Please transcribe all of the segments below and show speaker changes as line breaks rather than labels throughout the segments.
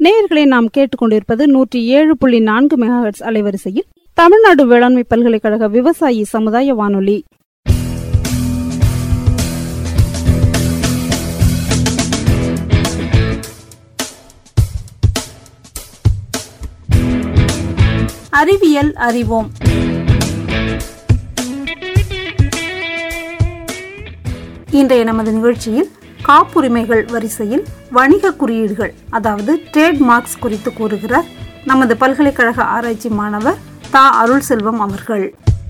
நேயர்களை நாம் கேட்டுக்கொண்டிருப்பது நூற்றி ஏழு புள்ளி நான்கு மெகாஹெட்ஸ் அலைவரிசையில் தமிழ்நாடு வேளாண்மை பல்கலைக்கழக விவசாயி சமுதாய வானொலி அறிவியல் அறிவோம் இன்றைய நமது நிகழ்ச்சியில் காப்புரிமைகள் வரிசையில் வணிக குறியீடுகள் அதாவது ட்ரேட் மார்க்ஸ் குறித்து கூறுகிறார் நமது பல்கலைக்கழக ஆராய்ச்சி மாணவர் தா அருள் செல்வம் அவர்கள்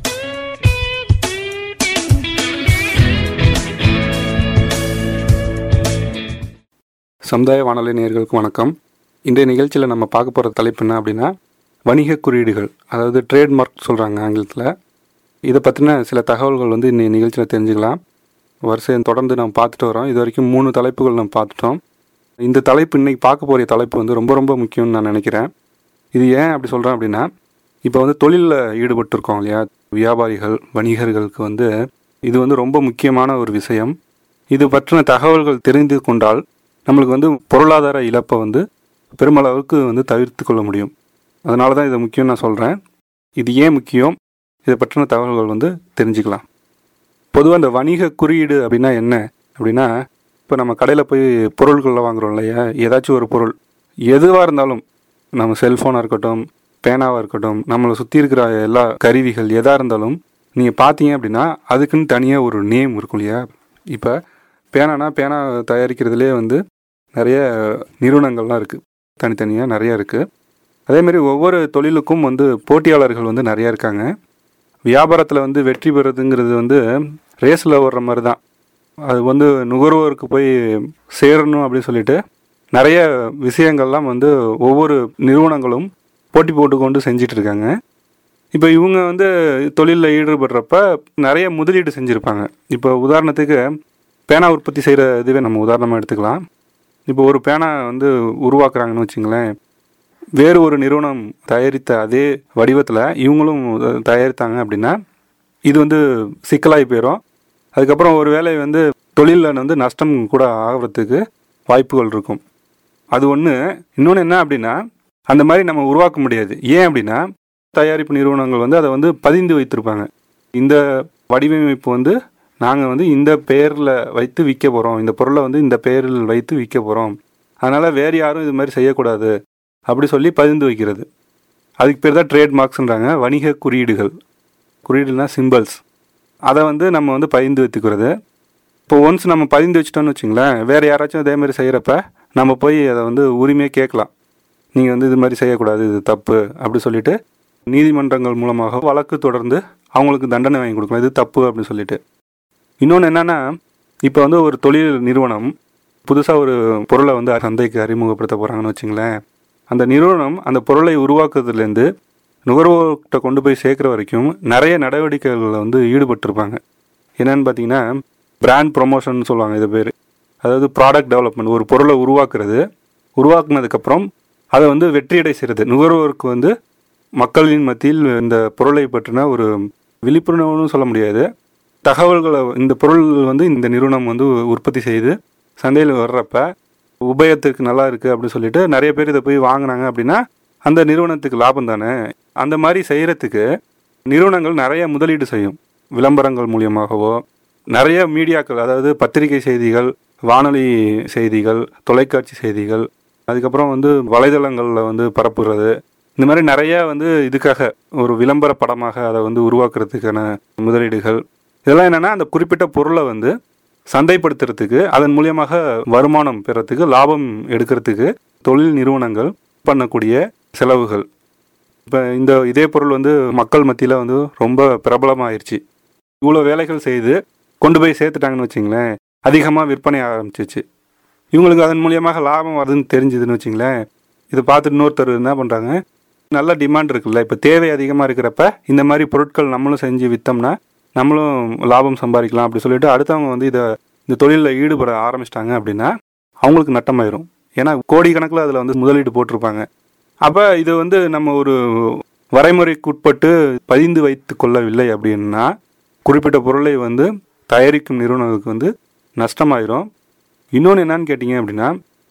சமுதாய வானொலி நேயர்களுக்கு வணக்கம் இன்றைய நிகழ்ச்சியில் நம்ம பார்க்க போகிற தலைப்பு என்ன அப்படின்னா வணிக குறியீடுகள் அதாவது ட்ரேட்மார்க் சொல்கிறாங்க ஆங்கிலத்தில் இதை பற்றின சில தகவல்கள் வந்து இந்த நிகழ்ச்சியில் தெரிஞ்சுக்கலாம் வரிசையை தொடர்ந்து நம்ம பார்த்துட்டு வரோம் இது வரைக்கும் மூணு தலைப்புகள் நம்ம பார்த்துட்டோம் இந்த தலைப்பு இன்னைக்கு பார்க்க போகிற தலைப்பு வந்து ரொம்ப ரொம்ப முக்கியம்னு நான் நினைக்கிறேன் இது ஏன் அப்படி சொல்கிறேன் அப்படின்னா இப்போ வந்து தொழிலில் ஈடுபட்டிருக்கோம் இல்லையா வியாபாரிகள் வணிகர்களுக்கு வந்து இது வந்து ரொம்ப முக்கியமான ஒரு விஷயம் இது பற்றின தகவல்கள் தெரிந்து கொண்டால் நம்மளுக்கு வந்து பொருளாதார இழப்பை வந்து பெருமளவுக்கு வந்து தவிர்த்து கொள்ள முடியும் அதனால தான் இது முக்கியம் நான் சொல்கிறேன் இது ஏன் முக்கியம் இதை பற்றின தகவல்கள் வந்து தெரிஞ்சுக்கலாம் பொதுவாக இந்த வணிக குறியீடு அப்படின்னா என்ன அப்படின்னா இப்போ நம்ம கடையில் போய் பொருட்களை வாங்குறோம் இல்லையா ஏதாச்சும் ஒரு பொருள் எதுவாக இருந்தாலும் நம்ம செல்ஃபோனாக இருக்கட்டும் பேனாவாக இருக்கட்டும் நம்மளை சுற்றி இருக்கிற எல்லா கருவிகள் எதாக இருந்தாலும் நீங்கள் பார்த்தீங்க அப்படின்னா அதுக்குன்னு தனியாக ஒரு நேம் இருக்கும் இல்லையா இப்போ பேனானா பேனா தயாரிக்கிறதுலே வந்து நிறைய நிறுவனங்கள்லாம் இருக்குது தனித்தனியாக நிறைய இருக்குது அதேமாரி ஒவ்வொரு தொழிலுக்கும் வந்து போட்டியாளர்கள் வந்து நிறையா இருக்காங்க வியாபாரத்தில் வந்து வெற்றி பெறுறதுங்கிறது வந்து ரேஸில் ஓடுற மாதிரி தான் அது வந்து நுகர்வோருக்கு போய் சேரணும் அப்படின்னு சொல்லிட்டு நிறைய விஷயங்கள்லாம் வந்து ஒவ்வொரு நிறுவனங்களும் போட்டி போட்டுக்கொண்டு செஞ்சிட்டு இருக்காங்க இப்போ இவங்க வந்து தொழிலில் ஈடுபடுறப்ப நிறைய முதலீடு செஞ்சுருப்பாங்க இப்போ உதாரணத்துக்கு பேனா உற்பத்தி செய்கிற இதுவே நம்ம உதாரணமாக எடுத்துக்கலாம் இப்போ ஒரு பேனா வந்து உருவாக்குறாங்கன்னு வச்சுங்களேன் வேறு ஒரு நிறுவனம் தயாரித்த அதே வடிவத்தில் இவங்களும் தயாரித்தாங்க அப்படின்னா இது வந்து சிக்கலாகி போயிடும் அதுக்கப்புறம் ஒரு வேலை வந்து தொழிலில் வந்து நஷ்டம் கூட ஆகிறதுக்கு வாய்ப்புகள் இருக்கும் அது ஒன்று இன்னொன்று என்ன அப்படின்னா அந்த மாதிரி நம்ம உருவாக்க முடியாது ஏன் அப்படின்னா தயாரிப்பு நிறுவனங்கள் வந்து அதை வந்து பதிந்து வைத்திருப்பாங்க இந்த வடிவமைப்பு வந்து நாங்கள் வந்து இந்த பெயரில் வைத்து விற்க போகிறோம் இந்த பொருளை வந்து இந்த பெயரில் வைத்து விற்க போகிறோம் அதனால் வேறு யாரும் இது மாதிரி செய்யக்கூடாது அப்படி சொல்லி பதிந்து வைக்கிறது அதுக்கு பேர் தான் ட்ரேட்மார்க்ஸ்ன்றாங்க வணிக குறியீடுகள் குறியீடுனா சிம்பிள்ஸ் அதை வந்து நம்ம வந்து பதிந்து வைத்துக்கிறது இப்போ ஒன்ஸ் நம்ம பதிந்து வச்சிட்டோம்னு வச்சுங்களேன் வேறு யாராச்சும் அதே மாதிரி செய்கிறப்ப நம்ம போய் அதை வந்து உரிமையை கேட்கலாம் நீங்கள் வந்து இது மாதிரி செய்யக்கூடாது இது தப்பு அப்படி சொல்லிட்டு நீதிமன்றங்கள் மூலமாக வழக்கு தொடர்ந்து அவங்களுக்கு தண்டனை வாங்கி கொடுக்கலாம் இது தப்பு அப்படின்னு சொல்லிட்டு இன்னொன்று என்னென்னா இப்போ வந்து ஒரு தொழில் நிறுவனம் புதுசாக ஒரு பொருளை வந்து சந்தைக்கு அறிமுகப்படுத்த போகிறாங்கன்னு வச்சுங்களேன் அந்த நிறுவனம் அந்த பொருளை உருவாக்குறதுலேருந்து நுகர்வோர்கிட்ட கொண்டு போய் சேர்க்குற வரைக்கும் நிறைய நடவடிக்கைகளில் வந்து ஈடுபட்டிருப்பாங்க என்னன்னு பார்த்தீங்கன்னா பிராண்ட் ப்ரொமோஷன் சொல்லுவாங்க இது பேர் அதாவது ப்ராடக்ட் டெவலப்மெண்ட் ஒரு பொருளை உருவாக்குறது உருவாக்குனதுக்கப்புறம் அதை வந்து வெற்றியடை செய்கிறது நுகர்வோருக்கு வந்து மக்களின் மத்தியில் இந்த பொருளை பற்றின ஒரு விழிப்புணர்வுன்னு சொல்ல முடியாது தகவல்களை இந்த பொருள் வந்து இந்த நிறுவனம் வந்து உற்பத்தி செய்து சந்தையில் வர்றப்ப உபயத்துக்கு நல்லா இருக்குது அப்படின்னு சொல்லிட்டு நிறைய பேர் இதை போய் வாங்கினாங்க அப்படின்னா அந்த நிறுவனத்துக்கு லாபம் தானே அந்த மாதிரி செய்கிறதுக்கு நிறுவனங்கள் நிறைய முதலீடு செய்யும் விளம்பரங்கள் மூலியமாகவோ நிறைய மீடியாக்கள் அதாவது பத்திரிகை செய்திகள் வானொலி செய்திகள் தொலைக்காட்சி செய்திகள் அதுக்கப்புறம் வந்து வலைதளங்களில் வந்து பரப்புறது இந்த மாதிரி நிறைய வந்து இதுக்காக ஒரு விளம்பர படமாக அதை வந்து உருவாக்குறதுக்கான முதலீடுகள் இதெல்லாம் என்னென்னா அந்த குறிப்பிட்ட பொருளை வந்து சந்தைப்படுத்துறதுக்கு அதன் மூலியமாக வருமானம் பெறத்துக்கு லாபம் எடுக்கிறதுக்கு தொழில் நிறுவனங்கள் பண்ணக்கூடிய செலவுகள் இப்போ இந்த இதே பொருள் வந்து மக்கள் மத்தியில் வந்து ரொம்ப பிரபலமாயிருச்சு இவ்வளோ வேலைகள் செய்து கொண்டு போய் சேர்த்துட்டாங்கன்னு வச்சிங்களேன் அதிகமாக விற்பனை ஆரம்பிச்சிச்சு இவங்களுக்கு அதன் மூலியமாக லாபம் வருதுன்னு தெரிஞ்சுதுன்னு வச்சிங்களேன் இதை பார்த்துட்டு இன்னொருத்தர் என்ன பண்ணுறாங்க நல்ல டிமாண்ட் இருக்குல்ல இப்போ தேவை அதிகமாக இருக்கிறப்ப இந்த மாதிரி பொருட்கள் நம்மளும் செஞ்சு விற்றோம்னா நம்மளும் லாபம் சம்பாதிக்கலாம் அப்படி சொல்லிட்டு அடுத்தவங்க வந்து இதை இந்த தொழிலில் ஈடுபட ஆரம்பிச்சிட்டாங்க அப்படின்னா அவங்களுக்கு நட்டமாயிரும் ஏன்னா கோடிக்கணக்கில் அதில் வந்து முதலீடு போட்டிருப்பாங்க அப்போ இது வந்து நம்ம ஒரு வரைமுறைக்குட்பட்டு பதிந்து வைத்து கொள்ளவில்லை அப்படின்னா குறிப்பிட்ட பொருளை வந்து தயாரிக்கும் நிறுவனங்களுக்கு வந்து நஷ்டமாயிரும் இன்னொன்று என்னன்னு கேட்டிங்க அப்படின்னா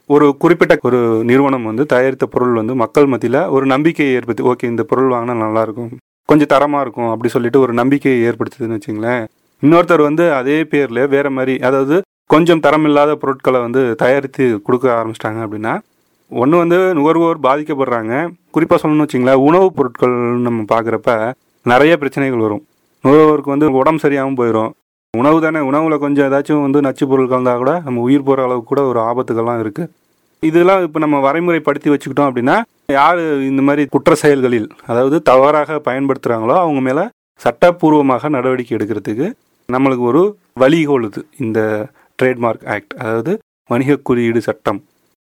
ஒரு குறிப்பிட்ட ஒரு நிறுவனம் வந்து தயாரித்த பொருள் வந்து மக்கள் மத்தியில் ஒரு நம்பிக்கையை ஏற்படுத்தி ஓகே இந்த பொருள் வாங்கினா நல்லா இருக்கும் கொஞ்சம் தரமாக இருக்கும் அப்படி சொல்லிட்டு ஒரு நம்பிக்கையை ஏற்படுத்துதுன்னு வச்சுங்களேன் இன்னொருத்தர் வந்து அதே பேரில் வேற மாதிரி அதாவது கொஞ்சம் தரமில்லாத பொருட்களை வந்து தயாரித்து கொடுக்க ஆரம்பிச்சிட்டாங்க அப்படின்னா ஒன்று வந்து நுகர்வோர் பாதிக்கப்படுறாங்க குறிப்பாக சொல்லணும்னு வச்சிங்களேன் உணவுப் பொருட்கள் நம்ம பார்க்குறப்ப நிறைய பிரச்சனைகள் வரும் நுகர்வோருக்கு வந்து உடம்பு சரியாகவும் போயிடும் உணவு தானே உணவில் கொஞ்சம் ஏதாச்சும் வந்து நச்சு பொருள் கலந்தால் கூட நம்ம உயிர் போகிற அளவுக்கு கூட ஒரு ஆபத்துகள்லாம் இருக்குது இதெல்லாம் இப்போ நம்ம வரைமுறைப்படுத்தி வச்சுக்கிட்டோம் அப்படின்னா யார் இந்த மாதிரி குற்ற செயல்களில் அதாவது தவறாக பயன்படுத்துகிறாங்களோ அவங்க மேலே சட்டப்பூர்வமாக நடவடிக்கை எடுக்கிறதுக்கு நம்மளுக்கு ஒரு வழிகோலுது இந்த ட்ரேட்மார்க் ஆக்ட் அதாவது வணிக குறியீடு சட்டம்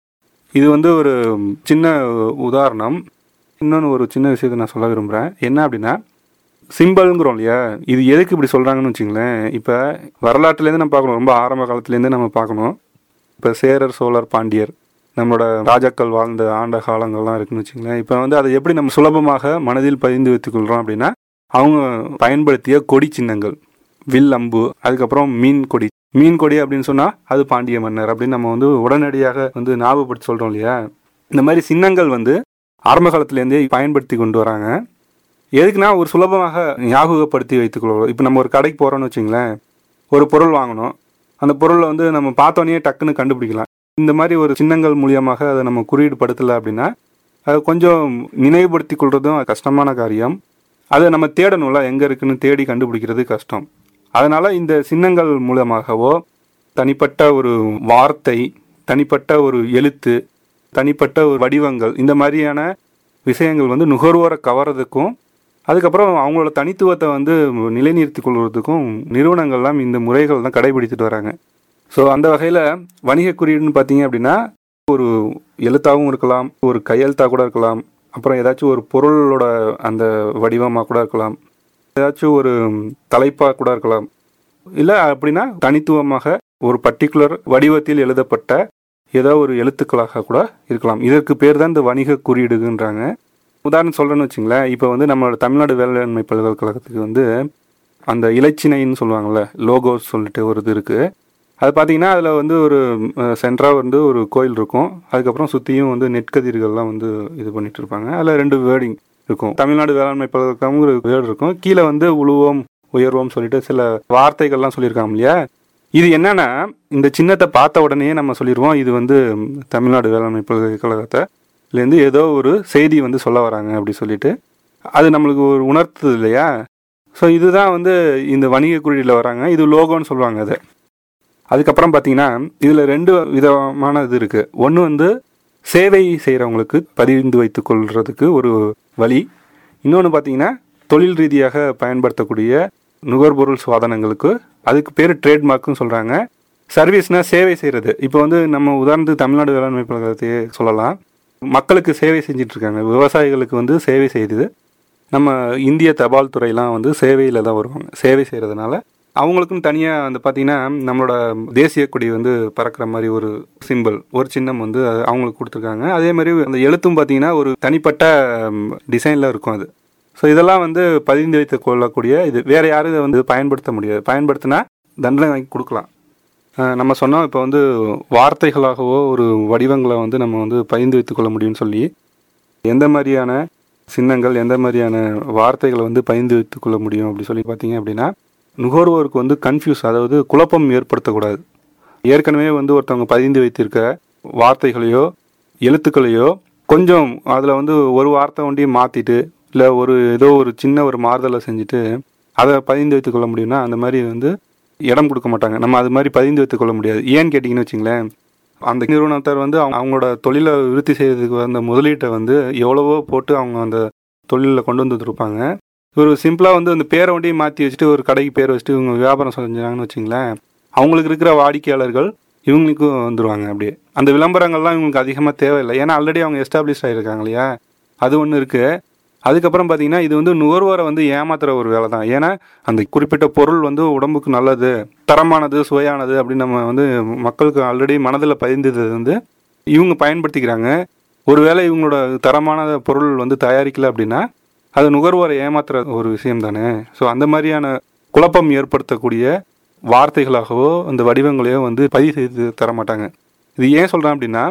இது வந்து ஒரு சின்ன உதாரணம் இன்னொன்று ஒரு சின்ன விஷயத்தை நான் சொல்ல விரும்புகிறேன் என்ன அப்படின்னா சிம்பிள்ங்கிறோம் இல்லையா இது எதுக்கு இப்படி சொல்கிறாங்கன்னு வச்சுங்களேன் இப்போ வரலாற்றுலேருந்து நம்ம பார்க்கணும் ரொம்ப ஆரம்ப காலத்துலேருந்தே நம்ம பார்க்கணும் இப்போ சேரர் சோழர் பாண்டியர் நம்மளோட ராஜாக்கள் வாழ்ந்த ஆண்ட காலங்கள்லாம் இருக்குன்னு வச்சுங்களேன் இப்போ வந்து அதை எப்படி நம்ம சுலபமாக மனதில் பதிந்து வைத்துக் கொள்கிறோம் அப்படின்னா அவங்க பயன்படுத்திய கொடி சின்னங்கள் வில் அம்பு அதுக்கப்புறம் மீன் கொடி மீன் கொடி அப்படின்னு சொன்னால் அது பாண்டிய மன்னர் அப்படின்னு நம்ம வந்து உடனடியாக வந்து ஞாபகப்படுத்தி சொல்கிறோம் இல்லையா இந்த மாதிரி சின்னங்கள் வந்து ஆரம்ப காலத்துலேருந்தே பயன்படுத்தி கொண்டு வராங்க எதுக்குன்னா ஒரு சுலபமாக ஞாபகப்படுத்தி வைத்துக்கொள்வோம் இப்போ நம்ம ஒரு கடைக்கு போகிறோம்னு வச்சுங்களேன் ஒரு பொருள் வாங்கணும் அந்த பொருளை வந்து நம்ம பார்த்தோன்னே டக்குன்னு கண்டுபிடிக்கலாம் இந்த மாதிரி ஒரு சின்னங்கள் மூலியமாக அதை நம்ம குறியீடு படுத்தலை அப்படின்னா அது கொஞ்சம் நினைவுபடுத்தி கொள்றதும் கஷ்டமான காரியம் அதை நம்ம தேடணும்ல எங்கே இருக்குன்னு தேடி கண்டுபிடிக்கிறது கஷ்டம் அதனால் இந்த சின்னங்கள் மூலமாகவோ தனிப்பட்ட ஒரு வார்த்தை தனிப்பட்ட ஒரு எழுத்து தனிப்பட்ட ஒரு வடிவங்கள் இந்த மாதிரியான விஷயங்கள் வந்து நுகர்வோரை கவர்றதுக்கும் அதுக்கப்புறம் அவங்களோட தனித்துவத்தை வந்து நிலைநிறுத்தி கொள்வதற்கும் நிறுவனங்கள்லாம் இந்த முறைகள் தான் கடைபிடித்துட்டு வராங்க ஸோ அந்த வகையில் வணிக குறியீடுன்னு பார்த்தீங்க அப்படின்னா ஒரு எழுத்தாகவும் இருக்கலாம் ஒரு கையெழுத்தாக கூட இருக்கலாம் அப்புறம் ஏதாச்சும் ஒரு பொருளோட அந்த வடிவமாக கூட இருக்கலாம் ஏதாச்சும் ஒரு தலைப்பாக கூட இருக்கலாம் இல்லை அப்படின்னா தனித்துவமாக ஒரு பர்டிகுலர் வடிவத்தில் எழுதப்பட்ட ஏதோ ஒரு எழுத்துக்களாக கூட இருக்கலாம் இதற்கு பேர் தான் இந்த வணிக குறியீடுன்றாங்க உதாரணம் சொல்கிறேன்னு வச்சுங்களேன் இப்போ வந்து நம்மளோட தமிழ்நாடு வேளாண்மை பல்கலைக்கழகத்துக்கு வந்து அந்த இலச்சினைன்னு சொல்லுவாங்கள்ல லோகோஸ் சொல்லிட்டு ஒரு இது இருக்குது அது பார்த்தீங்கன்னா அதில் வந்து ஒரு சென்டராக வந்து ஒரு கோயில் இருக்கும் அதுக்கப்புறம் சுற்றியும் வந்து நெற்கதிர்கள்லாம் வந்து இது பண்ணிட்டு இருப்பாங்க அதில் ரெண்டு வேர்டிங் இருக்கும் தமிழ்நாடு வேளாண்மை பல்கலைக்கழகம் ஒரு வேர்டு இருக்கும் கீழே வந்து உழுவோம் உயர்வோம் சொல்லிட்டு சில வார்த்தைகள்லாம் சொல்லியிருக்காங்க இல்லையா இது என்னன்னா இந்த சின்னத்தை பார்த்த உடனே நம்ம சொல்லிடுவோம் இது வந்து தமிழ்நாடு வேளாண்மை பல்கலைக்கழகத்திலேருந்து ஏதோ ஒரு செய்தி வந்து சொல்ல வராங்க அப்படி சொல்லிட்டு அது நம்மளுக்கு ஒரு உணர்த்துது இல்லையா ஸோ இதுதான் வந்து இந்த வணிக குறியீடில் வராங்க இது லோகோன்னு சொல்லுவாங்க அதை அதுக்கப்புறம் பார்த்தீங்கன்னா இதில் ரெண்டு விதமான இது இருக்குது ஒன்று வந்து சேவை செய்கிறவங்களுக்கு பதிந்து வைத்துக் கொள்றதுக்கு ஒரு வழி இன்னொன்று பார்த்தீங்கன்னா தொழில் ரீதியாக பயன்படுத்தக்கூடிய நுகர்பொருள் சாதனங்களுக்கு அதுக்கு பேர் ட்ரேட்மார்க்குன்னு சொல்கிறாங்க சர்வீஸ்னால் சேவை செய்கிறது இப்போ வந்து நம்ம உதாரணத்துக்கு தமிழ்நாடு வேளாண்மை பழக்கத்தையே சொல்லலாம் மக்களுக்கு சேவை செஞ்சுட்டு இருக்காங்க விவசாயிகளுக்கு வந்து சேவை செய்யுது நம்ம இந்திய தபால் துறையெல்லாம் வந்து சேவையில் தான் வருவாங்க சேவை செய்கிறதுனால அவங்களுக்கும் தனியாக அந்த பார்த்தீங்கன்னா நம்மளோட தேசிய கொடி வந்து பறக்கிற மாதிரி ஒரு சிம்பிள் ஒரு சின்னம் வந்து அது அவங்களுக்கு கொடுத்துருக்காங்க அதே மாதிரி அந்த எழுத்தும் பார்த்தீங்கன்னா ஒரு தனிப்பட்ட டிசைனில் இருக்கும் அது ஸோ இதெல்லாம் வந்து பதிந்து வைத்து கொள்ளக்கூடிய இது வேறு யாரும் இதை வந்து பயன்படுத்த முடியாது பயன்படுத்தினா தண்டனை வாங்கி கொடுக்கலாம் அஹ் நம்ம சொன்னோம் இப்போ வந்து வார்த்தைகளாகவோ ஒரு வடிவங்களை வந்து நம்ம வந்து பதிந்து வைத்துக் கொள்ள முடியும்னு சொல்லி எந்த மாதிரியான சின்னங்கள் எந்த மாதிரியான வார்த்தைகளை வந்து பதிந்து வைத்துக் கொள்ள முடியும் அப்படி சொல்லி பார்த்தீங்க அப்படின்னா நுகர்வோருக்கு வந்து கன்ஃபியூஸ் அதாவது குழப்பம் ஏற்படுத்தக்கூடாது ஏற்கனவே வந்து ஒருத்தவங்க பதிந்து வைத்திருக்க வார்த்தைகளையோ எழுத்துக்களையோ கொஞ்சம் அதில் வந்து ஒரு வார்த்தை ஒண்டி மாற்றிட்டு இல்லை ஒரு ஏதோ ஒரு சின்ன ஒரு மாறுதலை செஞ்சுட்டு அதை பதிந்து வைத்துக் கொள்ள முடியும்னா அந்த மாதிரி வந்து இடம் கொடுக்க மாட்டாங்க நம்ம அது மாதிரி பதிந்து வைத்துக் கொள்ள முடியாது ஏன்னு கேட்டிங்கன்னு வச்சுங்களேன் அந்த நிறுவனத்தார் வந்து அவங்க அவங்களோட தொழிலை விருத்தி செய்யறதுக்கு வந்த முதலீட்டை வந்து எவ்வளவோ போட்டு அவங்க அந்த தொழிலில் கொண்டு வந்துருப்பாங்க ஒரு சிம்பிளாக வந்து அந்த பேரை வண்டியை மாற்றி வச்சுட்டு ஒரு கடைக்கு பேர் வச்சுட்டு இவங்க வியாபாரம் செஞ்சாங்கன்னு வச்சுங்களேன் அவங்களுக்கு இருக்கிற வாடிக்கையாளர்கள் இவங்களுக்கும் வந்துடுவாங்க அப்படியே அந்த விளம்பரங்கள்லாம் இவங்களுக்கு அதிகமாக தேவையில்லை ஏன்னா ஆல்ரெடி அவங்க எஸ்டாப்ளிஷ் ஆகிருக்காங்க இல்லையா அது ஒன்று இருக்குது அதுக்கப்புறம் பார்த்தீங்கன்னா இது வந்து நுகர்வோரை வந்து ஏமாத்துற ஒரு வேலை தான் ஏன்னா அந்த குறிப்பிட்ட பொருள் வந்து உடம்புக்கு நல்லது தரமானது சுவையானது அப்படின்னு நம்ம வந்து மக்களுக்கு ஆல்ரெடி மனதில் பதிந்தது வந்து இவங்க பயன்படுத்திக்கிறாங்க ஒருவேளை இவங்களோட தரமான பொருள் வந்து தயாரிக்கல அப்படின்னா அது நுகர்வோரை ஏமாத்துற ஒரு விஷயம் தானே ஸோ அந்த மாதிரியான குழப்பம் ஏற்படுத்தக்கூடிய வார்த்தைகளாகவோ அந்த வடிவங்களையோ வந்து பதிவு செய்து தர மாட்டாங்க இது ஏன் சொல்கிறேன் அப்படின்னா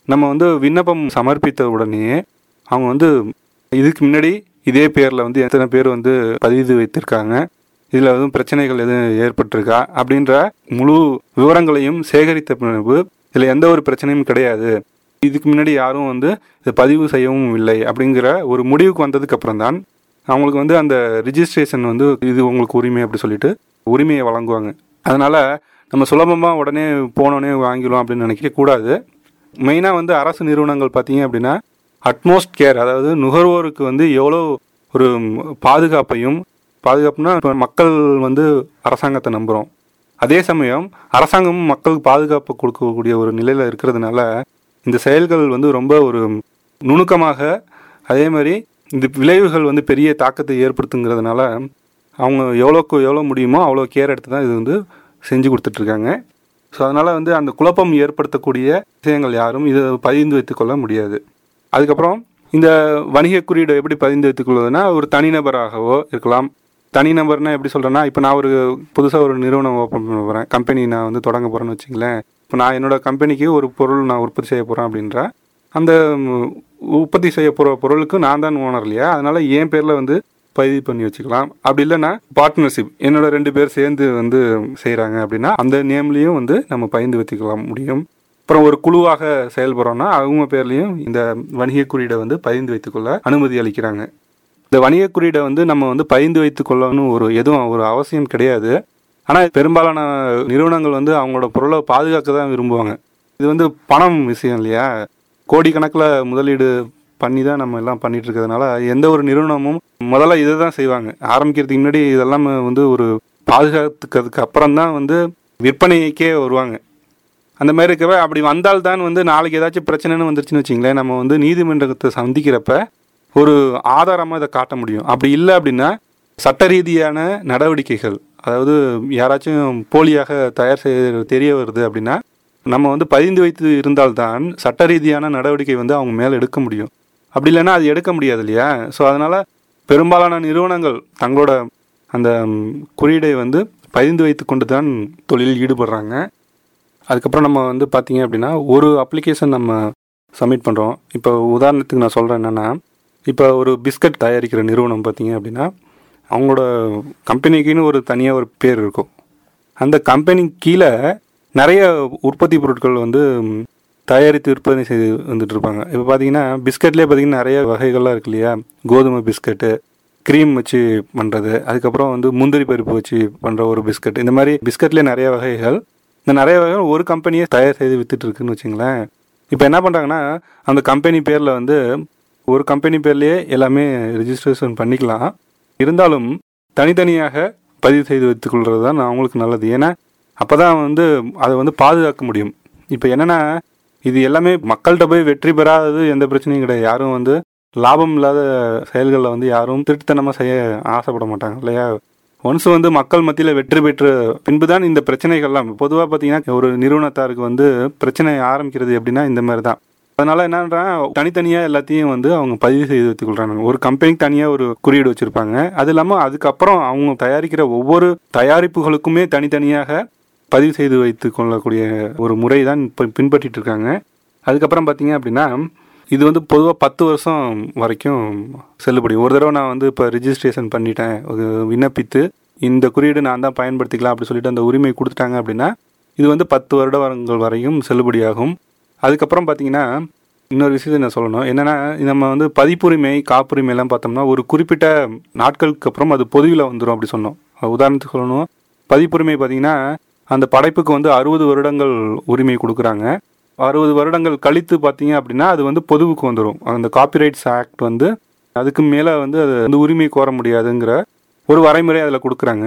நம்ம வந்து விண்ணப்பம் சமர்ப்பித்த உடனே அவங்க வந்து இதுக்கு முன்னாடி இதே பேரில் வந்து எத்தனை பேர் வந்து பதிவு வைத்திருக்காங்க இதில் எதுவும் பிரச்சனைகள் எதுவும் ஏற்பட்டிருக்கா அப்படின்ற முழு விவரங்களையும் சேகரித்த பிறகு இதில் எந்த ஒரு பிரச்சனையும் கிடையாது இதுக்கு முன்னாடி யாரும் வந்து இதை பதிவு செய்யவும் இல்லை அப்படிங்கிற ஒரு முடிவுக்கு வந்ததுக்கு அப்புறம் தான் அவங்களுக்கு வந்து அந்த ரிஜிஸ்ட்ரேஷன் வந்து இது உங்களுக்கு உரிமை அப்படி சொல்லிட்டு உரிமையை வழங்குவாங்க அதனால் நம்ம சுலபமாக உடனே போனோடனே வாங்கிடுவோம் அப்படின்னு நினைக்க கூடாது மெயினாக வந்து அரசு நிறுவனங்கள் பார்த்தீங்க அப்படின்னா அட்மோஸ்ட் கேர் அதாவது நுகர்வோருக்கு வந்து எவ்வளோ ஒரு பாதுகாப்பையும் பாதுகாப்புனா இப்போ மக்கள் வந்து அரசாங்கத்தை நம்புகிறோம் அதே சமயம் அரசாங்கமும் மக்களுக்கு பாதுகாப்பு கொடுக்கக்கூடிய ஒரு நிலையில் இருக்கிறதுனால இந்த செயல்கள் வந்து ரொம்ப ஒரு நுணுக்கமாக அதே மாதிரி இந்த விளைவுகள் வந்து பெரிய தாக்கத்தை ஏற்படுத்துங்கிறதுனால அவங்க எவ்வளோக்கு எவ்வளோ முடியுமோ அவ்வளோ கேர் எடுத்து தான் இது வந்து செஞ்சு கொடுத்துட்ருக்காங்க ஸோ அதனால் வந்து அந்த குழப்பம் ஏற்படுத்தக்கூடிய விஷயங்கள் யாரும் இதை பதிந்து வைத்துக்கொள்ள முடியாது அதுக்கப்புறம் இந்த வணிக குறியீடு எப்படி பதிந்து வைத்துக்கொள்வதுன்னா ஒரு தனிநபராகவோ இருக்கலாம் தனிநபர்னா எப்படி சொல்கிறேன்னா இப்போ நான் ஒரு புதுசாக ஒரு நிறுவனம் ஓப்பன் பண்ண போகிறேன் கம்பெனி நான் வந்து தொடங்க போகிறேன்னு வச்சுங்களேன் இப்போ நான் என்னோட கம்பெனிக்கு ஒரு பொருள் நான் உற்பத்தி செய்ய போகிறேன் அப்படின்ற அந்த ம், உற்பத்தி செய்ய போகிற பொருளுக்கு நான் தான் ஓனர் இல்லையா அதனால் என் பேரில் வந்து பதிவு பண்ணி வச்சுக்கலாம் அப்படி இல்லைன்னா பார்ட்னர்ஷிப் என்னோட ரெண்டு பேர் சேர்ந்து வந்து செய்கிறாங்க அப்படின்னா அந்த நேம்லேயும் வந்து நம்ம பயந்து வச்சுக்கலாம் முடியும் அப்புறம் ஒரு குழுவாக செயல்படுறோம்னா அவங்க பேர்லேயும் இந்த வணிக குறியீடை வந்து பதிந்து வைத்துக்கொள்ள அனுமதி அளிக்கிறாங்க இந்த வணிக குறியீடை வந்து நம்ம வந்து பதிந்து வைத்துக் கொள்ளணும் ஒரு எதுவும் ஒரு அவசியம் கிடையாது ஆனால் பெரும்பாலான நிறுவனங்கள் வந்து அவங்களோட பொருளை பாதுகாக்க தான் விரும்புவாங்க இது வந்து பணம் விஷயம் இல்லையா கோடிக்கணக்கில் முதலீடு பண்ணி தான் நம்ம எல்லாம் பண்ணிட்டு இருக்கிறதுனால எந்த ஒரு நிறுவனமும் முதல்ல இதை தான் செய்வாங்க ஆரம்பிக்கிறதுக்கு முன்னாடி இதெல்லாம் வந்து ஒரு பாதுகாத்துக்கிறதுக்கு அப்புறம் தான் வந்து விற்பனைக்கே வருவாங்க அந்த மாதிரி இருக்கவே அப்படி வந்தால்தான் வந்து நாளைக்கு ஏதாச்சும் பிரச்சனைன்னு வந்துருச்சுன்னு வச்சிங்களேன் நம்ம வந்து நீதிமன்றத்தை சந்திக்கிறப்ப ஒரு ஆதாரமாக இதை காட்ட முடியும் அப்படி இல்லை அப்படின்னா சட்ட ரீதியான நடவடிக்கைகள் அதாவது யாராச்சும் போலியாக தயார் செய்ய தெரிய வருது அப்படின்னா நம்ம வந்து பதிந்து வைத்து இருந்தால்தான் சட்ட ரீதியான நடவடிக்கை வந்து அவங்க மேலே எடுக்க முடியும் அப்படி இல்லைன்னா அது எடுக்க முடியாது இல்லையா ஸோ அதனால் பெரும்பாலான நிறுவனங்கள் தங்களோட அந்த ம், குறியீடை வந்து பதிந்து வைத்து கொண்டு தான் தொழிலில் ஈடுபடுறாங்க அதுக்கப்புறம் நம்ம வந்து பார்த்தீங்க அப்படின்னா ஒரு அப்ளிகேஷன் நம்ம சப்மிட் பண்ணுறோம் இப்போ உதாரணத்துக்கு நான் சொல்கிறேன் என்னென்னா இப்போ ஒரு பிஸ்கட் தயாரிக்கிற நிறுவனம் பார்த்தீங்க அப்படின்னா அவங்களோட கம்பெனிக்குன்னு ஒரு தனியாக ஒரு பேர் இருக்கும் அந்த கம்பெனி கீழே நிறைய உற்பத்தி பொருட்கள் வந்து ம், தயாரித்து விற்பனை செய்து வந்துட்டு இருப்பாங்க இப்போ பார்த்தீங்கன்னா பிஸ்கட்லேயே பார்த்தீங்கன்னா நிறைய வகைகள்லாம் இருக்கு இல்லையா கோதுமை பிஸ்கட்டு க்ரீம் வச்சு பண்ணுறது அதுக்கப்புறம் வந்து முந்திரி பருப்பு வச்சு பண்ணுற ஒரு பிஸ்கட் இந்த மாதிரி பிஸ்கட்லேயே நிறைய வகைகள் இந்த நிறைய வகைகள் ஒரு கம்பெனியே தயார் செய்து வித்துட்டு இருக்குன்னு வச்சுங்களேன் இப்போ என்ன பண்ணுறாங்கன்னா அந்த கம்பெனி பேரில் வந்து ஒரு கம்பெனி பேர்லேயே எல்லாமே ரிஜிஸ்ட்ரேஷன் பண்ணிக்கலாம் இருந்தாலும் தனித்தனியாக பதிவு செய்து வைத்துக்கொள்கிறது தான் அவங்களுக்கு நல்லது ஏன்னா அப்போ தான் வந்து அதை வந்து பாதுகாக்க முடியும் இப்போ என்னென்னா இது எல்லாமே மக்கள்கிட்ட போய் வெற்றி பெறாதது எந்த பிரச்சனையும் கிடையாது யாரும் வந்து லாபம் இல்லாத செயல்களில் வந்து யாரும் திருட்டுத்தனமாக செய்ய ஆசைப்பட மாட்டாங்க இல்லையா ஒன்ஸ் வந்து மக்கள் மத்தியில் வெற்றி பெற்று பின்பு தான் இந்த பிரச்சனைகள்லாம் பொதுவாக பார்த்தீங்கன்னா ஒரு நிறுவனத்தாருக்கு வந்து பிரச்சனை ஆரம்பிக்கிறது எப்படின்னா இந்த மாதிரி தான் அதனால என்னன்றா தனித்தனியாக எல்லாத்தையும் வந்து அவங்க பதிவு செய்து வைத்துக்கொள்றாங்க ஒரு கம்பெனிக்கு தனியாக ஒரு குறியீடு வச்சுருப்பாங்க அது இல்லாமல் அதுக்கப்புறம் அவங்க தயாரிக்கிற ஒவ்வொரு தயாரிப்புகளுக்குமே தனித்தனியாக பதிவு செய்து வைத்து கொள்ளக்கூடிய ஒரு முறை தான் இப்போ பின்பற்றிட்டு இருக்காங்க அதுக்கப்புறம் பார்த்தீங்க அப்படின்னா இது வந்து பொதுவாக பத்து வருஷம் வரைக்கும் செல்லுபடி ஒரு தடவை நான் வந்து இப்போ ரிஜிஸ்ட்ரேஷன் பண்ணிட்டேன் ஒரு விண்ணப்பித்து இந்த குறியீடு நான் தான் பயன்படுத்திக்கலாம் அப்படி சொல்லிட்டு அந்த உரிமை கொடுத்துட்டாங்க அப்படின்னா இது வந்து பத்து வருடங்கள் வரையும் செல்லுபடியாகும் அதுக்கப்புறம் பார்த்தீங்கன்னா இன்னொரு விஷயத்தை நான் சொல்லணும் என்னென்னா நம்ம வந்து பதிப்புரிமை காப்புரிமை எல்லாம் பார்த்தோம்னா ஒரு குறிப்பிட்ட நாட்களுக்கு அப்புறம் அது பொதுவில் வந்துடும் அப்படி சொன்னோம் உதாரணத்துக்கு சொல்லணும் பதிப்புரிமை பார்த்தீங்கன்னா அந்த படைப்புக்கு வந்து அறுபது வருடங்கள் உரிமை கொடுக்குறாங்க அறுபது வருடங்கள் கழித்து பார்த்தீங்க அப்படின்னா அது வந்து பொதுவுக்கு வந்துடும் அந்த காப்பிரைட்ஸ் ஆக்ட் வந்து அதுக்கு மேலே வந்து அது வந்து உரிமை கோர முடியாதுங்கிற ஒரு வரைமுறை அதில் கொடுக்குறாங்க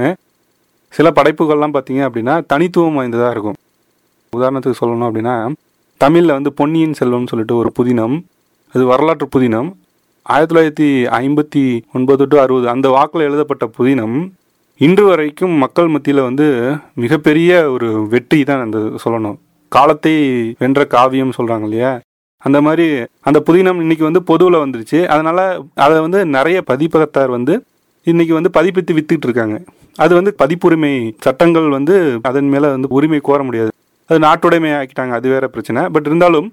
சில படைப்புகள்லாம் பார்த்தீங்க அப்படின்னா தனித்துவம் வாய்ந்ததாக இருக்கும் உதாரணத்துக்கு சொல்லணும் அப்படின்னா தமிழில் வந்து பொன்னியின் செல்வம்னு சொல்லிட்டு ஒரு புதினம் அது வரலாற்று புதினம் ஆயிரத்தி தொள்ளாயிரத்தி ஐம்பத்தி ஒன்பது டு அறுபது அந்த வாக்கில் எழுதப்பட்ட புதினம் இன்று வரைக்கும் மக்கள் மத்தியில் வந்து மிகப்பெரிய ஒரு வெற்றி தான் அந்த சொல்லணும் காலத்தை வென்ற காவியம் சொல்கிறாங்க இல்லையா அந்த மாதிரி அந்த புதினம் இன்னைக்கு வந்து பொதுவில் வந்துருச்சு அதனால அதை வந்து நிறைய பதிப்பகத்தார் வந்து இன்னைக்கு வந்து பதிப்பித்து வித்துட்டு இருக்காங்க அது வந்து பதிப்புரிமை சட்டங்கள் வந்து அதன் மேலே வந்து உரிமை கோர முடியாது அது நாட்டுடைமை ஆக்கிட்டாங்க அது வேற பிரச்சனை பட் இருந்தாலும்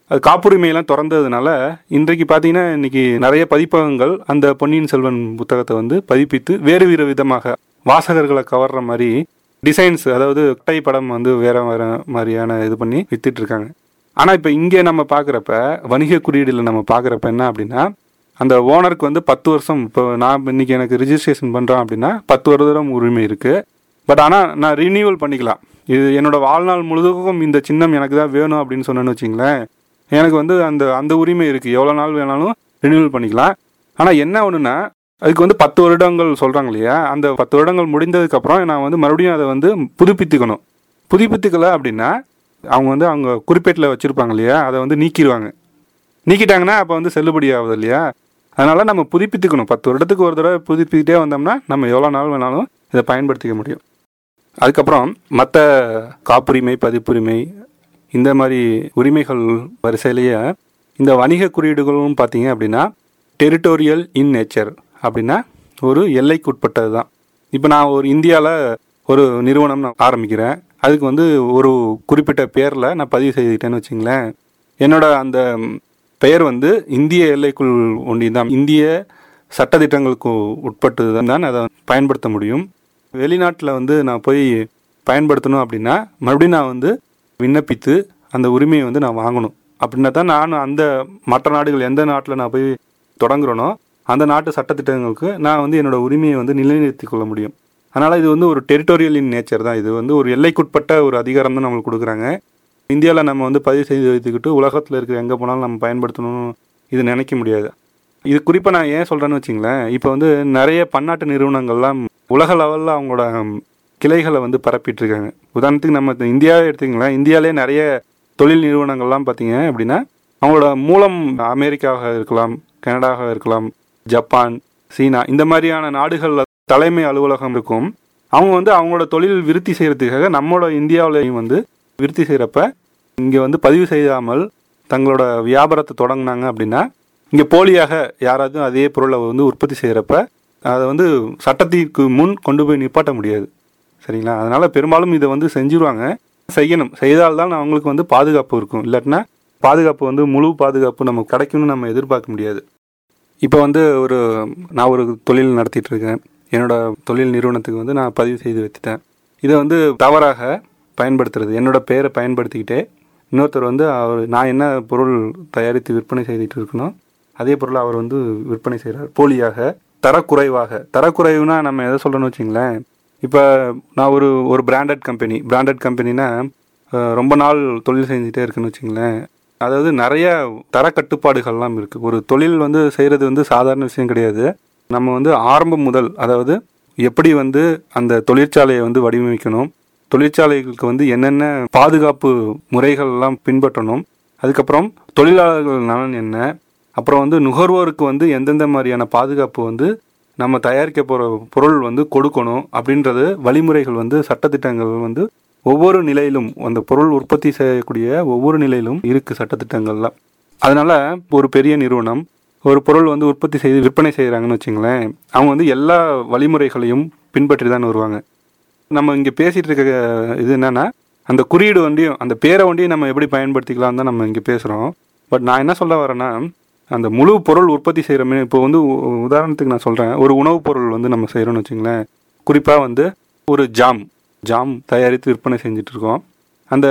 அது காப்புரிமையெல்லாம் திறந்ததுனால இன்றைக்கு பார்த்தீங்கன்னா இன்னைக்கு நிறைய பதிப்பகங்கள் அந்த பொன்னியின் செல்வன் புத்தகத்தை வந்து பதிப்பித்து வேறு வேறு விதமாக வாசகர்களை கவர்ற மாதிரி டிசைன்ஸ் அதாவது ஒட்டை படம் வந்து வேற வேற மாதிரியான இது பண்ணி வித்துட்டு இருக்காங்க ஆனால் இப்போ இங்கே நம்ம பார்க்குறப்ப வணிக குறியீடில் நம்ம பார்க்குறப்ப என்ன அப்படின்னா அந்த ஓனருக்கு வந்து பத்து வருஷம் இப்போ நான் இன்னைக்கு எனக்கு ரிஜிஸ்ட்ரேஷன் பண்ணுறேன் அப்படின்னா பத்து வருடம் உரிமை இருக்குது பட் ஆனால் நான் ரினியூவல் பண்ணிக்கலாம் இது என்னோட வாழ்நாள் முழுதுக்கும் இந்த சின்னம் எனக்கு தான் வேணும் அப்படின்னு சொன்னேன்னு வச்சிங்களேன் எனக்கு வந்து அந்த அந்த உரிமை இருக்குது எவ்வளோ நாள் வேணாலும் ரினியூவல் பண்ணிக்கலாம் ஆனால் என்ன ஒன்றுனா அதுக்கு வந்து பத்து வருடங்கள் சொல்கிறாங்க இல்லையா அந்த பத்து வருடங்கள் முடிந்ததுக்கப்புறம் நான் வந்து மறுபடியும் அதை வந்து புதுப்பித்துக்கணும் புதுப்பித்துக்கல அப்படின்னா அவங்க வந்து அவங்க குறிப்பேட்டில் வச்சுருப்பாங்க இல்லையா அதை வந்து நீக்கிடுவாங்க நீக்கிட்டாங்கன்னா அப்போ வந்து செல்லுபடி ஆகுது இல்லையா அதனால் நம்ம புதுப்பித்துக்கணும் பத்து வருடத்துக்கு ஒரு தடவை புதுப்பிக்கிட்டே வந்தோம்னா நம்ம எவ்வளோ நாள் வேணாலும் இதை பயன்படுத்திக்க முடியும் அதுக்கப்புறம் மற்ற காப்புரிமை பதிப்புரிமை இந்த மாதிரி உரிமைகள் வரிசையிலேயே இந்த வணிக குறியீடுகளும் பார்த்தீங்க அப்படின்னா டெரிட்டோரியல் இன் நேச்சர் அப்படின்னா ஒரு எல்லைக்குட்பட்டது தான் இப்போ நான் ஒரு இந்தியாவில் ஒரு நிறுவனம் நான் ஆரம்பிக்கிறேன் அதுக்கு வந்து ஒரு குறிப்பிட்ட பேரில் நான் பதிவு செய்துக்கிட்டேன்னு வச்சுங்களேன் என்னோட அந்த பெயர் வந்து இந்திய எல்லைக்குள் ஒண்டி தான் இந்திய சட்டத்திட்டங்களுக்கு உட்பட்டு தான் அதை பயன்படுத்த முடியும் வெளிநாட்டில் வந்து நான் போய் பயன்படுத்தணும் அப்படின்னா மறுபடியும் நான் வந்து விண்ணப்பித்து அந்த உரிமையை வந்து நான் வாங்கணும் அப்படின்னா தான் நான் அந்த மற்ற நாடுகள் எந்த நாட்டில் நான் போய் தொடங்குறேனோ அந்த நாட்டு சட்டத்திட்டங்களுக்கு நான் வந்து என்னோட உரிமையை வந்து நிலைநிறுத்தி கொள்ள முடியும் அதனால் இது வந்து ஒரு டெரிட்டோரியல் இன் நேச்சர் தான் இது வந்து ஒரு எல்லைக்குட்பட்ட ஒரு அதிகாரம் தான் நம்மளுக்கு கொடுக்குறாங்க இந்தியாவில் நம்ம வந்து பதிவு செய்து வைத்துக்கிட்டு உலகத்தில் இருக்கிற எங்கே போனாலும் நம்ம பயன்படுத்தணும் இது நினைக்க முடியாது இது குறிப்பாக நான் ஏன் சொல்கிறேன்னு வச்சிங்களேன் இப்போ வந்து நிறைய பன்னாட்டு நிறுவனங்கள்லாம் உலக லெவலில் அவங்களோட கிளைகளை வந்து பரப்பிட்டு இருக்காங்க உதாரணத்துக்கு நம்ம இந்தியாவே எடுத்துங்களேன் இந்தியாவிலே நிறைய தொழில் நிறுவனங்கள்லாம் பார்த்தீங்க அப்படின்னா அவங்களோட மூலம் அமெரிக்காவாக இருக்கலாம் கனடாவாக இருக்கலாம் ஜப்பான் சீனா இந்த மாதிரியான நாடுகளில் தலைமை அலுவலகம் இருக்கும் அவங்க வந்து அவங்களோட தொழில் விருத்தி செய்கிறதுக்காக நம்மளோட இந்தியாவிலையும் வந்து விருத்தி செய்கிறப்ப இங்கே வந்து பதிவு செய்யாமல் தங்களோட வியாபாரத்தை தொடங்கினாங்க அப்படின்னா இங்கே போலியாக யாராவது அதே பொருளை வந்து உற்பத்தி செய்கிறப்ப அதை வந்து சட்டத்திற்கு முன் கொண்டு போய் நிப்பாட்ட முடியாது சரிங்களா அதனால் பெரும்பாலும் இதை வந்து செஞ்சுருவாங்க செய்யணும் செய்தால்தான் அவங்களுக்கு வந்து பாதுகாப்பு இருக்கும் இல்லாட்டினா பாதுகாப்பு வந்து முழு பாதுகாப்பு நமக்கு கிடைக்கும்னு நம்ம எதிர்பார்க்க முடியாது இப்போ வந்து ஒரு நான் ஒரு தொழில் நடத்திட்டு இருக்கேன் என்னோட தொழில் நிறுவனத்துக்கு வந்து நான் பதிவு செய்து வச்சுட்டேன் இதை வந்து தவறாக பயன்படுத்துறது என்னோட பெயரை பயன்படுத்திக்கிட்டே இன்னொருத்தர் வந்து அவர் நான் என்ன பொருள் தயாரித்து விற்பனை செய்துட்டு இருக்கணும் அதே பொருளை அவர் வந்து விற்பனை செய்கிறார் போலியாக தரக்குறைவாக தரக்குறைவுனா நம்ம எதை சொல்கிறோன்னு வச்சிங்களேன் இப்போ நான் ஒரு ஒரு பிராண்டட் கம்பெனி பிராண்டட் கம்பெனினா ரொம்ப நாள் தொழில் செஞ்சுட்டே இருக்குன்னு வச்சிங்களேன் அதாவது நிறைய தர கட்டுப்பாடுகள்லாம் இருக்குது ஒரு தொழில் வந்து செய்கிறது வந்து சாதாரண விஷயம் கிடையாது நம்ம வந்து ஆரம்பம் முதல் அதாவது எப்படி வந்து அந்த தொழிற்சாலையை வந்து வடிவமைக்கணும் தொழிற்சாலைகளுக்கு வந்து என்னென்ன பாதுகாப்பு முறைகள் எல்லாம் பின்பற்றணும் அதுக்கப்புறம் தொழிலாளர்கள் நலன் என்ன அப்புறம் வந்து நுகர்வோருக்கு வந்து எந்தெந்த மாதிரியான பாதுகாப்பு வந்து நம்ம தயாரிக்க போகிற பொருள் வந்து கொடுக்கணும் அப்படின்றது வழிமுறைகள் வந்து சட்டத்திட்டங்கள் வந்து ஒவ்வொரு நிலையிலும் அந்த பொருள் உற்பத்தி செய்யக்கூடிய ஒவ்வொரு நிலையிலும் இருக்குது சட்டத்திட்டங்கள்லாம் அதனால் ஒரு பெரிய நிறுவனம் ஒரு பொருள் வந்து உற்பத்தி செய்து விற்பனை செய்கிறாங்கன்னு வச்சுங்களேன் அவங்க வந்து எல்லா வழிமுறைகளையும் பின்பற்றி தான் வருவாங்க நம்ம இங்கே பேசிகிட்டு இருக்க இது என்னென்னா அந்த குறியீடு வண்டியும் அந்த பேரை வண்டியும் நம்ம எப்படி பயன்படுத்திக்கலாம் தான் நம்ம இங்கே பேசுகிறோம் பட் நான் என்ன சொல்ல வரேன்னா அந்த முழு பொருள் உற்பத்தி செய்கிறோமே இப்போ வந்து உதாரணத்துக்கு நான் சொல்கிறேன் ஒரு உணவுப் பொருள் வந்து நம்ம செய்கிறோம்னு வச்சுங்களேன் குறிப்பாக வந்து ஒரு ஜாம் ஜாம் தயாரித்து விற்பனை செஞ்சுட்டு இருக்கோம் அந்த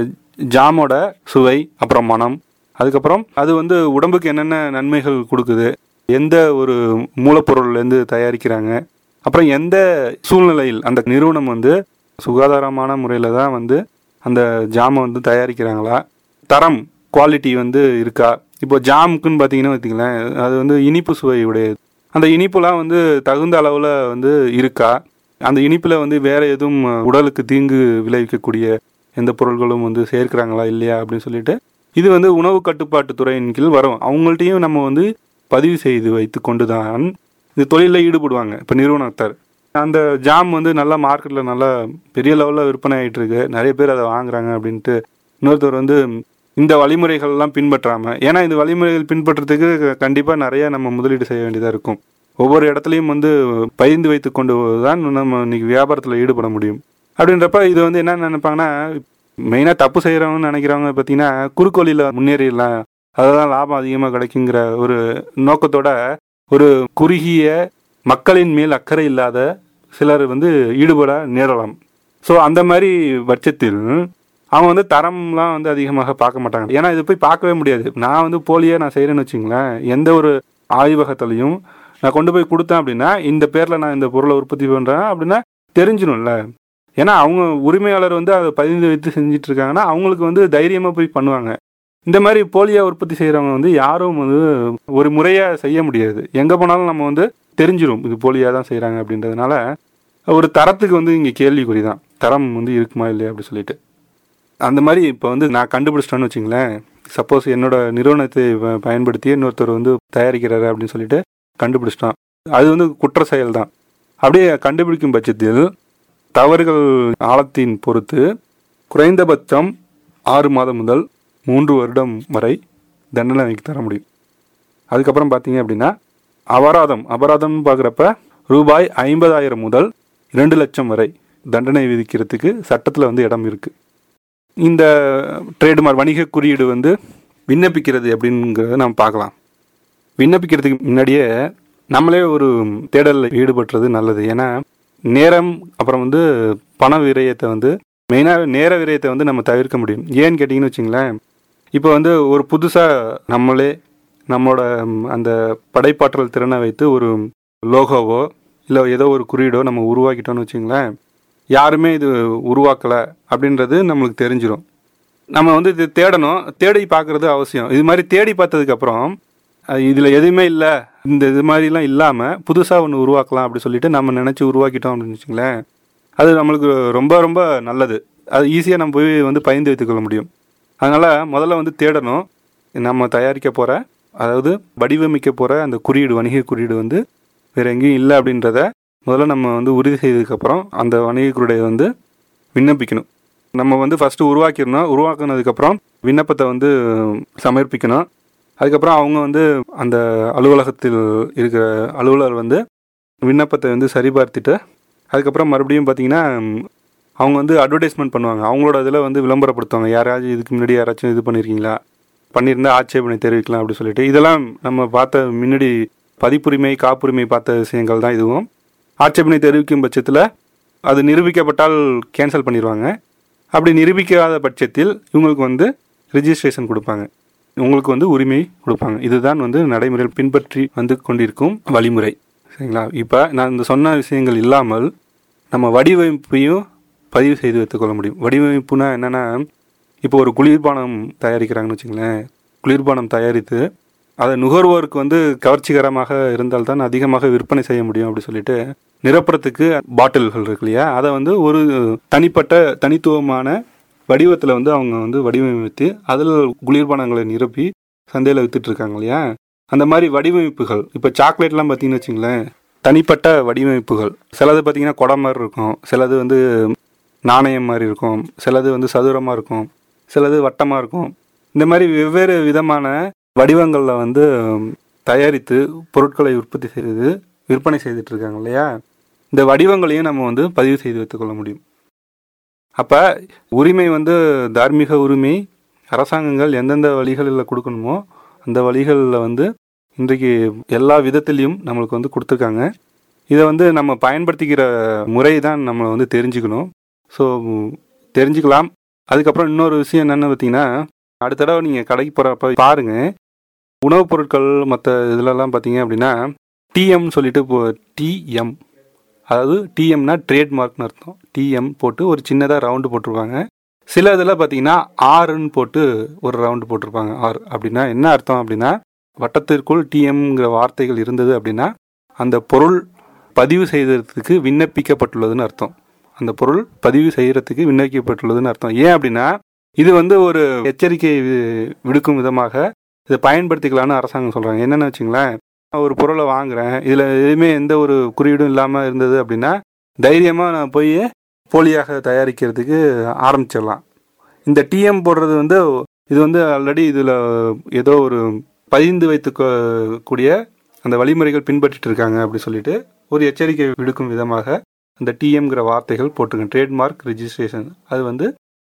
ஜாமோட சுவை அப்புறம் மனம் அதுக்கப்புறம் அது வந்து உடம்புக்கு என்னென்ன நன்மைகள் கொடுக்குது எந்த ஒரு மூலப்பொருள்லேருந்து தயாரிக்கிறாங்க அப்புறம் எந்த சூழ்நிலையில் அந்த நிறுவனம் வந்து சுகாதாரமான முறையில் தான் வந்து அந்த ஜாமை வந்து தயாரிக்கிறாங்களா தரம் குவாலிட்டி வந்து இருக்கா இப்போ ஜாமுக்குன்னு பார்த்தீங்கன்னா வச்சுங்களேன் அது வந்து இனிப்பு சுவை உடையது அந்த இனிப்புலாம் வந்து தகுந்த அளவில் வந்து இருக்கா அந்த இனிப்பில் வந்து வேறு எதுவும் உடலுக்கு தீங்கு விளைவிக்கக்கூடிய எந்த பொருள்களும் வந்து சேர்க்கிறாங்களா இல்லையா அப்படின்னு சொல்லிட்டு இது வந்து உணவு கட்டுப்பாட்டு துறையின் கீழ் வரும் அவங்கள்ட்டையும் நம்ம வந்து பதிவு செய்து வைத்து கொண்டு தான் இந்த தொழிலில் ஈடுபடுவாங்க இப்போ நிறுவனத்தார் அந்த ஜாம் வந்து நல்லா மார்க்கெட்டில் நல்லா பெரிய லெவலில் விற்பனை ஆகிட்டு இருக்கு நிறைய பேர் அதை வாங்குறாங்க அப்படின்ட்டு இன்னொருத்தர் வந்து இந்த வழிமுறைகள்லாம் பின்பற்றாமல் ஏன்னா இந்த வழிமுறைகள் பின்பற்றுறதுக்கு கண்டிப்பாக நிறைய நம்ம முதலீடு செய்ய வேண்டியதாக இருக்கும் ஒவ்வொரு இடத்துலையும் வந்து பகிர்ந்து வைத்து கொண்டு தான் நம்ம இன்னைக்கு வியாபாரத்தில் ஈடுபட முடியும் அப்படின்றப்ப இது வந்து என்ன நினைப்பாங்கன்னா மெயினாக தப்பு செய்கிறவங்கன்னு நினைக்கிறவங்க பார்த்தீங்கன்னா குறுக்கோலியில் முன்னேறிடலாம் அதுதான் லாபம் அதிகமாக கிடைக்குங்கிற ஒரு நோக்கத்தோட ஒரு குறுகிய மக்களின் மேல் அக்கறை இல்லாத சிலர் வந்து ஈடுபட நேரலாம் ஸோ அந்த மாதிரி பட்சத்தில் அவங்க வந்து தரம்லாம் வந்து அதிகமாக பார்க்க மாட்டாங்க ஏன்னா இது போய் பார்க்கவே முடியாது நான் வந்து போலியே நான் செய்கிறேன்னு வச்சுங்களேன் எந்த ஒரு ஆய்வகத்துலையும் நான் கொண்டு போய் கொடுத்தேன் அப்படின்னா இந்த பேரில் நான் இந்த பொருளை உற்பத்தி பண்ணுறேன் அப்படின்னா தெரிஞ்சிடும்ல ஏன்னா அவங்க உரிமையாளர் வந்து அதை பதிந்து வைத்து செஞ்சுட்டு இருக்காங்கன்னா அவங்களுக்கு வந்து தைரியமாக போய் பண்ணுவாங்க இந்த மாதிரி போலியா உற்பத்தி செய்கிறவங்க வந்து யாரும் வந்து ஒரு முறையாக செய்ய முடியாது எங்கே போனாலும் நம்ம வந்து தெரிஞ்சிடும் இது போலியாக தான் செய்கிறாங்க அப்படின்றதுனால ஒரு தரத்துக்கு வந்து இங்கே கேள்விக்குறி தான் தரம் வந்து இருக்குமா இல்லையா அப்படி சொல்லிட்டு அந்த மாதிரி இப்போ வந்து நான் கண்டுபிடிச்சிட்டேன்னு வச்சுங்களேன் சப்போஸ் என்னோட நிறுவனத்தை ப- பயன்படுத்தி இன்னொருத்தர் வந்து தயாரிக்கிறாரு அப்படின்னு சொல்லிட்டு கண்டுபிடிச்சிட்டான் அது வந்து குற்ற செயல் தான் அப்படியே கண்டுபிடிக்கும் பட்சத்தில் தவறுகள் ஆழத்தின் பொறுத்து குறைந்தபட்சம் ஆறு மாதம் முதல் மூன்று வருடம் வரை தண்டனை வாங்கி தர முடியும் அதுக்கப்புறம் பார்த்தீங்க அப்படின்னா அபராதம் அபராதம்னு பார்க்குறப்ப ரூபாய் ஐம்பதாயிரம் முதல் இரண்டு லட்சம் வரை தண்டனை விதிக்கிறதுக்கு சட்டத்தில் வந்து இடம் இருக்குது இந்த ட்ரேட்மார்க் வணிக குறியீடு வந்து விண்ணப்பிக்கிறது அப்படிங்கிறத நம்ம பார்க்கலாம் விண்ணப்பிக்கிறதுக்கு முன்னாடியே நம்மளே ஒரு தேடலில் ஈடுபட்டுறது நல்லது ஏன்னா நேரம் அப்புறம் வந்து பண விரயத்தை வந்து மெயினாக நேர விரயத்தை வந்து நம்ம தவிர்க்க முடியும் ஏன்னு கேட்டிங்கன்னு வச்சுங்களேன் இப்போ வந்து ஒரு புதுசாக நம்மளே நம்மளோட ம், அந்த படைப்பாற்றல் திறனை வைத்து ஒரு லோகோவோ இல்லை ஏதோ ஒரு குறியீடோ நம்ம உருவாக்கிட்டோம்னு வச்சுங்களேன் யாருமே இது உருவாக்கலை அப்படின்றது நம்மளுக்கு தெரிஞ்சிடும் நம்ம வந்து இது தேடணும் தேடி பார்க்குறது அவசியம் இது மாதிரி தேடி பார்த்ததுக்கப்புறம் இதில் எதுவுமே இல்லை இந்த இது மாதிரிலாம் இல்லாமல் புதுசாக ஒன்று உருவாக்கலாம் அப்படி சொல்லிட்டு நம்ம நினச்சி உருவாக்கிட்டோம் அப்படின்னு வச்சுங்களேன் அது நம்மளுக்கு ரொம்ப ரொம்ப நல்லது அது ஈஸியாக நம்ம போய் வந்து பயந்து வைத்துக்கொள்ள முடியும் அதனால் முதல்ல வந்து தேடணும் நம்ம தயாரிக்க போகிற அதாவது வடிவமைக்க போகிற அந்த குறியீடு வணிக குறியீடு வந்து வேறு எங்கேயும் இல்லை அப்படின்றத முதல்ல நம்ம வந்து உறுதி செய்ததுக்கப்புறம் அந்த வணிக குறியீடை வந்து விண்ணப்பிக்கணும் நம்ம வந்து ஃபஸ்ட்டு உருவாக்கிடணும் உருவாக்குனதுக்கப்புறம் விண்ணப்பத்தை வந்து சமர்ப்பிக்கணும் அதுக்கப்புறம் அவங்க வந்து அந்த அலுவலகத்தில் இருக்கிற அலுவலர் வந்து விண்ணப்பத்தை வந்து சரிபார்த்துட்டு அதுக்கப்புறம் மறுபடியும் பார்த்தீங்கன்னா அவங்க வந்து அட்வர்டைஸ்மெண்ட் பண்ணுவாங்க அவங்களோட இதில் வந்து விளம்பரப்படுத்துவாங்க யாராச்சும் இதுக்கு முன்னாடி யாராச்சும் இது பண்ணியிருக்கீங்களா பண்ணியிருந்தா ஆட்சேபனை தெரிவிக்கலாம் அப்படி சொல்லிட்டு இதெல்லாம் நம்ம பார்த்த முன்னாடி பதிப்புரிமை காப்புரிமை பார்த்த விஷயங்கள் தான் இதுவும் ஆட்சேபனை தெரிவிக்கும் பட்சத்தில் அது நிரூபிக்கப்பட்டால் கேன்சல் பண்ணிடுவாங்க அப்படி நிரூபிக்காத பட்சத்தில் இவங்களுக்கு வந்து ரிஜிஸ்ட்ரேஷன் கொடுப்பாங்க உங்களுக்கு வந்து உரிமை கொடுப்பாங்க இதுதான் வந்து நடைமுறையில் பின்பற்றி வந்து கொண்டிருக்கும் வழிமுறை சரிங்களா இப்போ நான் இந்த சொன்ன விஷயங்கள் இல்லாமல் நம்ம வடிவமைப்பையும் பதிவு செய்து வைத்துக்கொள்ள முடியும் வடிவமைப்புனா என்னென்னா இப்போ ஒரு குளிர்பானம் தயாரிக்கிறாங்கன்னு வச்சுங்களேன் குளிர்பானம் தயாரித்து அதை நுகர்வோருக்கு வந்து கவர்ச்சிகரமாக இருந்தால்தான் அதிகமாக விற்பனை செய்ய முடியும் அப்படி சொல்லிட்டு நிரப்புறத்துக்கு பாட்டில்கள் இருக்கு இல்லையா அதை வந்து ஒரு தனிப்பட்ட தனித்துவமான வடிவத்தில் வந்து அவங்க வந்து வடிவமைத்து அதில் குளிர்பானங்களை நிரப்பி சந்தையில் வித்துட்டு இருக்காங்க இல்லையா அந்த மாதிரி வடிவமைப்புகள் இப்போ சாக்லேட்லாம் பார்த்தீங்கன்னு வச்சுங்களேன் தனிப்பட்ட வடிவமைப்புகள் சிலது பார்த்தீங்கன்னா குடம் மாதிரி இருக்கும் சிலது வந்து நாணயம் மாதிரி இருக்கும் சிலது வந்து சதுரமாக இருக்கும் சிலது வட்டமாக இருக்கும் இந்த மாதிரி வெவ்வேறு விதமான வடிவங்களில் வந்து தயாரித்து பொருட்களை உற்பத்தி செய்து விற்பனை செய்துட்டு இருக்காங்க இல்லையா இந்த வடிவங்களையும் நம்ம வந்து பதிவு செய்து வைத்துக்கொள்ள முடியும் அப்போ உரிமை வந்து தார்மீக உரிமை அரசாங்கங்கள் எந்தெந்த வழிகளில் கொடுக்கணுமோ அந்த வழிகளில் வந்து இன்றைக்கு எல்லா விதத்திலையும் நம்மளுக்கு வந்து கொடுத்துருக்காங்க இதை வந்து நம்ம பயன்படுத்திக்கிற முறை தான் நம்ம வந்து தெரிஞ்சுக்கணும் ஸோ தெரிஞ்சுக்கலாம் அதுக்கப்புறம் இன்னொரு விஷயம் என்னென்னு பார்த்தீங்கன்னா அடுத்த தடவை நீங்கள் கடைக்கு போகிறப்ப பாருங்கள் உணவுப் பொருட்கள் மற்ற இதிலலாம் பார்த்தீங்க அப்படின்னா டிஎம் சொல்லிட்டு இப்போ டிஎம் அதாவது டிஎம்னா ட்ரேட்மார்க்னு அர்த்தம் டிஎம் போட்டு ஒரு சின்னதாக ரவுண்டு போட்டிருப்பாங்க சில இதில் பார்த்தீங்கன்னா ஆறுன்னு போட்டு ஒரு ரவுண்டு போட்டிருப்பாங்க ஆர் அப்படின்னா என்ன அர்த்தம் அப்படின்னா வட்டத்திற்குள் டிஎம்ங்கிற வார்த்தைகள் இருந்தது அப்படின்னா அந்த பொருள் பதிவு செய்ததுக்கு விண்ணப்பிக்கப்பட்டுள்ளதுன்னு அர்த்தம் அந்த பொருள் பதிவு செய்கிறதுக்கு விண்ணப்பிக்கப்பட்டுள்ளதுன்னு அர்த்தம் ஏன் அப்படின்னா இது வந்து ஒரு எச்சரிக்கை வி- விடுக்கும் விதமாக இதை பயன்படுத்திக்கலாம்னு அரசாங்கம் சொல்கிறாங்க என்னென்னு வச்சுங்களேன் ஒரு பொருளை வாங்குறேன் இதில் எதுவுமே எந்த ஒரு குறியீடும் இல்லாமல் இருந்தது அப்படின்னா தைரியமாக நான் போய் போலியாக தயாரிக்கிறதுக்கு ஆரம்பிச்சிடலாம் இந்த டிஎம் போடுறது வந்து இது வந்து ஆல்ரெடி இதில் ஏதோ ஒரு பதிந்து வைத்து கொ- கூடிய அந்த வழிமுறைகள் பின்பற்றிட்டு இருக்காங்க அப்படி சொல்லிட்டு ஒரு எச்சரிக்கை விடுக்கும் விதமாக அந்த டிஎம்ங்கிற வார்த்தைகள் போட்டிருக்கேன் ட்ரேட்மார்க் ரெஜிஸ்ட்ரேஷன் அது வந்து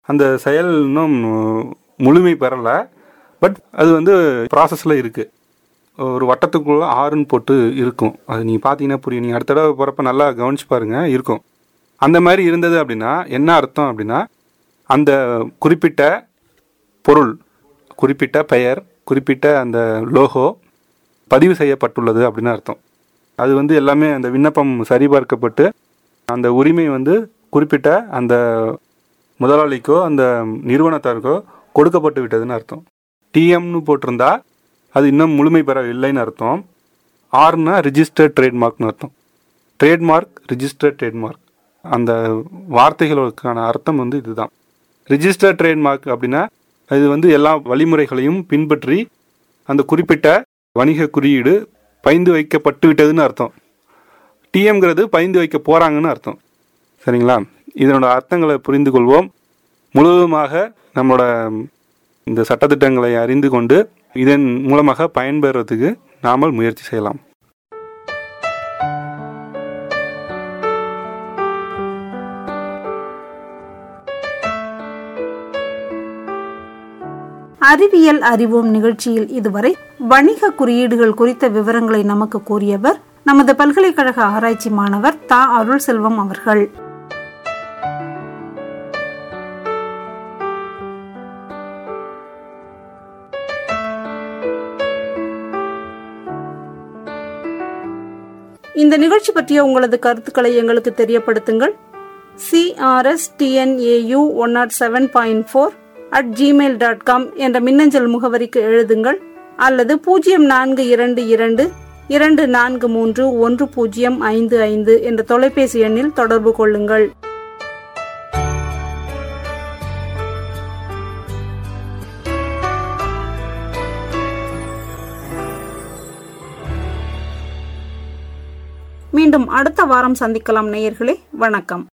அந்த செயல் இன்னும் முழுமை பெறலை பட் அது வந்து ப்ராசஸில் இருக்குது ஒரு வட்டத்துக்குள்ளே ஆறுன்னு போட்டு இருக்கும் அது நீங்கள் பார்த்தீங்கன்னா புரியும் நீங்கள் அடுத்த தடவை போகிறப்ப நல்லா கவனிச்சு பாருங்கள் இருக்கும் அந்த மாதிரி இருந்தது அப்படின்னா என்ன அர்த்தம் அப்படின்னா அந்த குறிப்பிட்ட பொருள் குறிப்பிட்ட பெயர் குறிப்பிட்ட அந்த லோகோ பதிவு செய்யப்பட்டுள்ளது அப்படின்னு அர்த்தம் அது வந்து எல்லாமே அந்த விண்ணப்பம் சரிபார்க்கப்பட்டு அந்த உரிமை வந்து குறிப்பிட்ட அந்த முதலாளிக்கோ அந்த நிறுவனத்தாருக்கோ கொடுக்கப்பட்டு விட்டதுன்னு அர்த்தம் டிஎம்னு போட்டிருந்தா அது இன்னும் முழுமை பெறவில்லைன்னு அர்த்தம் ஆர்னா ரிஜிஸ்டர்ட் ட்ரேட்மார்க்னு அர்த்தம் ட்ரேட்மார்க் ரிஜிஸ்டர்ட் ட்ரேட்மார்க் அந்த வார்த்தைகளுக்கான அர்த்தம் வந்து இதுதான் ரிஜிஸ்டர்ட் ட்ரேட்மார்க் அப்படின்னா இது வந்து எல்லா வழிமுறைகளையும் பின்பற்றி அந்த குறிப்பிட்ட வணிக குறியீடு பைந்து வைக்கப்பட்டு விட்டதுன்னு அர்த்தம் டிஎம்ங்கிறது பைந்து வைக்க போகிறாங்கன்னு அர்த்தம் சரிங்களா இதனோட அர்த்தங்களை புரிந்து கொள்வோம் முழுவதுமாக நம்மளோட இந்த சட்டத்திட்டங்களை அறிந்து கொண்டு இதன் மூலமாக பயன்பெறுவதற்கு நாமல் முயற்சி செய்யலாம்
அறிவியல் அறிவோம் நிகழ்ச்சியில் இதுவரை வணிக குறியீடுகள் குறித்த விவரங்களை நமக்கு கூறியவர் நமது பல்கலைக்கழக ஆராய்ச்சி மாணவர் தா அருள் செல்வம் அவர்கள் இந்த நிகழ்ச்சி பற்றிய உங்களது கருத்துக்களை எங்களுக்கு தெரியப்படுத்துங்கள் CRS TNAU one nought seven point four at Gmail dot com என்ற மின்னஞ்சல் முகவரிக்கு எழுதுங்கள் அல்லது பூஜ்ஜியம் நான்கு இரண்டு இரண்டு இரண்டு நான்கு மூன்று ஒன்று பூஜ்ஜியம் ஐந்து ஐந்து என்ற தொலைபேசி எண்ணில் தொடர்பு கொள்ளுங்கள் மீண்டும் அடுத்த வாரம் சந்திக்கலாம் நேயர்களே வணக்கம்